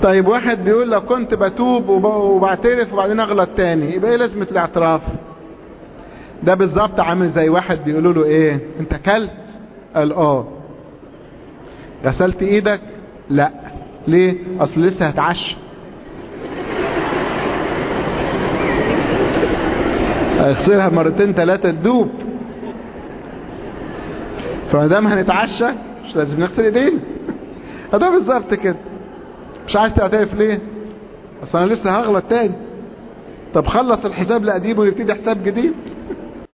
طيب واحد بيقول لو كنت بتوب وب- وبعترف وبعدين اغلط تاني يبقى ايه لازمة الاعتراف ده بالظبط عامل زي واحد بيقولوا له ايه انت كلت قال اه غسلت ايدك لا ليه اصل لسه هتعشى اغسلها مرتين ثلاثة تدوب فما دام هنتعشى مش لازم نغسل ايدينا ده بالظبط كده مش عايز تعترف ليه اصل انا لسه هغلط تاني طب خلص الحساب القديم ونبتدي حساب جديد